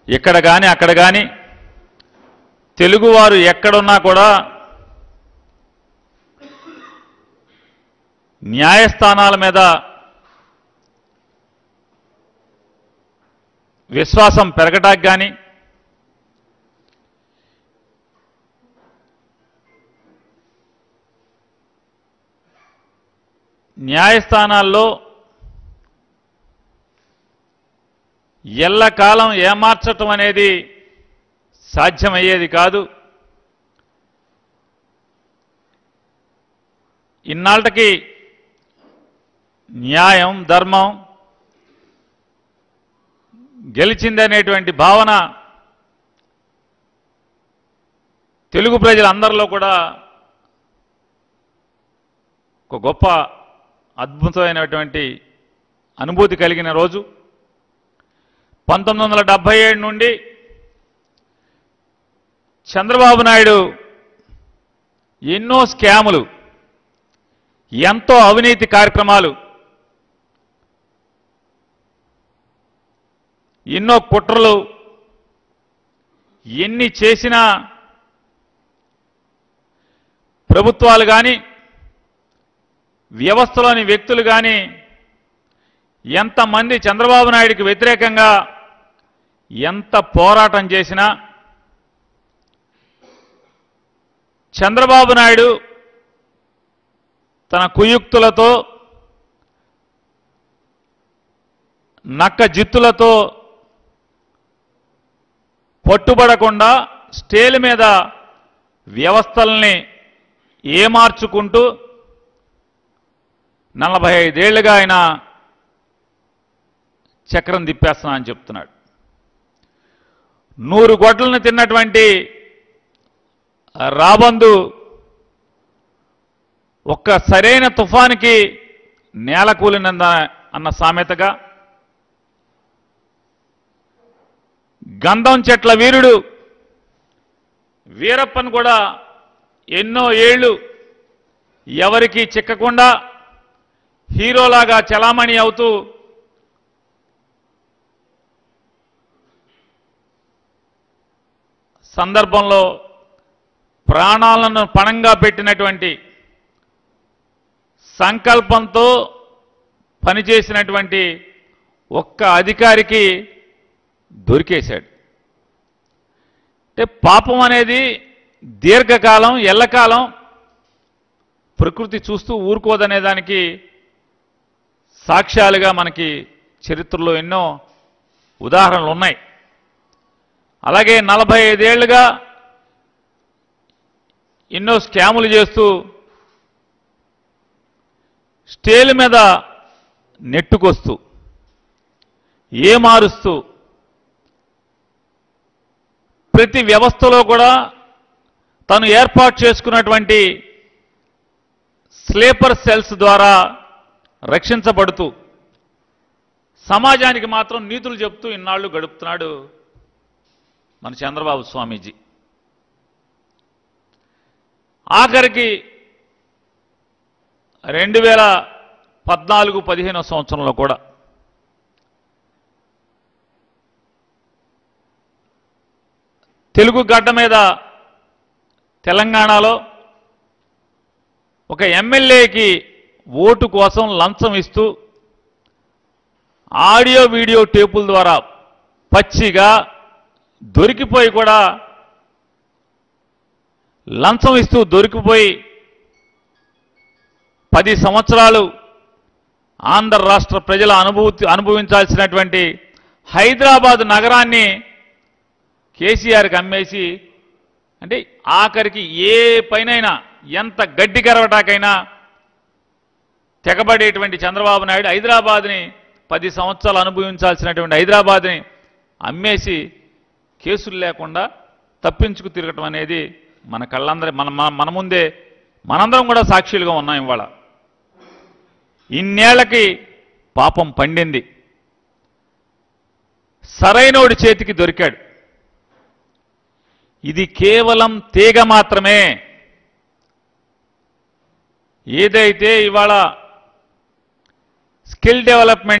ఇక్కడ కానీ అక్కడ కానీ తెలుగువారు ఎక్కడున్నా కూడా న్యాయస్థానాల మీద విశ్వాసం పెరగటానికి కానీ న్యాయస్థానాల్లో ఎల్లకాలం ఏమార్చటం అనేది సాధ్యమయ్యేది కాదు ఇన్నాళ్ళకి న్యాయం ధర్మం గెలిచిందనేటువంటి భావన తెలుగు ప్రజలందరిలో కూడా ఒక గొప్ప అద్భుతమైనటువంటి అనుభూతి కలిగిన రోజు పంతొమ్మిది వందల డెబ్భై ఏడు నుండి చంద్రబాబు నాయుడు ఎన్నో స్కాములు ఎంతో అవినీతి కార్యక్రమాలు ఎన్నో కుట్రలు ఎన్ని చేసినా ప్రభుత్వాలు కానీ వ్యవస్థలోని వ్యక్తులు కానీ ఎంతమంది చంద్రబాబు నాయుడికి వ్యతిరేకంగా ఎంత పోరాటం చేసినా చంద్రబాబు నాయుడు తన కుయుక్తులతో నక్క జిత్తులతో పట్టుబడకుండా స్టేల్ మీద వ్యవస్థల్ని ఏమార్చుకుంటూ నలభై ఐదేళ్లుగా ఆయన చక్రం తిప్పేస్తున్నా అని చెప్తున్నాడు నూరు గొడ్లను తిన్నటువంటి రాబందు ఒక్క సరైన తుఫానికి నేల కూలినంద అన్న సామెతగా గంధం చెట్ల వీరుడు వీరప్పన్ కూడా ఎన్నో ఏళ్ళు ఎవరికి చిక్కకుండా హీరోలాగా చలామణి అవుతూ సందర్భంలో ప్రాణాలను పణంగా పెట్టినటువంటి సంకల్పంతో పనిచేసినటువంటి ఒక్క అధికారికి దొరికేశాడు అంటే పాపం అనేది దీర్ఘకాలం ఎల్లకాలం ప్రకృతి చూస్తూ ఊరుకోదనే దానికి సాక్ష్యాలుగా మనకి చరిత్రలో ఎన్నో ఉదాహరణలు ఉన్నాయి అలాగే నలభై ఐదేళ్లుగా ఎన్నో స్కాములు చేస్తూ స్టేల్ మీద నెట్టుకొస్తూ ఏమారుస్తూ ప్రతి వ్యవస్థలో కూడా తను ఏర్పాటు చేసుకున్నటువంటి స్లీపర్ సెల్స్ ద్వారా రక్షించబడుతూ సమాజానికి మాత్రం నీతులు చెప్తూ ఇన్నాళ్ళు గడుపుతున్నాడు మన చంద్రబాబు స్వామీజీ ఆఖరికి రెండు వేల పద్నాలుగు పదిహేనో సంవత్సరంలో కూడా తెలుగు గడ్డ మీద తెలంగాణలో ఒక ఎమ్మెల్యేకి ఓటు కోసం లంచం ఇస్తూ ఆడియో వీడియో టేపుల ద్వారా పచ్చిగా దొరికిపోయి కూడా లంచం ఇస్తూ దొరికిపోయి పది సంవత్సరాలు ఆంధ్ర రాష్ట్ర ప్రజల అనుభూతి అనుభవించాల్సినటువంటి హైదరాబాద్ నగరాన్ని కేసీఆర్కి అమ్మేసి అంటే ఆఖరికి ఏ పైనైనా ఎంత గడ్డి కరవటాకైనా తెగబడేటువంటి చంద్రబాబు నాయుడు హైదరాబాద్ని పది సంవత్సరాలు అనుభవించాల్సినటువంటి హైదరాబాద్ని అమ్మేసి కేసులు లేకుండా తప్పించుకు తిరగటం అనేది మన కళ్ళందరి మన మన- మన ముందే మనందరం కూడా సాక్షులుగా ఉన్నాం ఇవాళ ఇన్నేళ్లకి పాపం పండింది సరైనోడి చేతికి దొరికాడు ఇది కేవలం తీగ మాత్రమే ఏదైతే ఇవాళ స్కిల్ డెవలప్మెంట్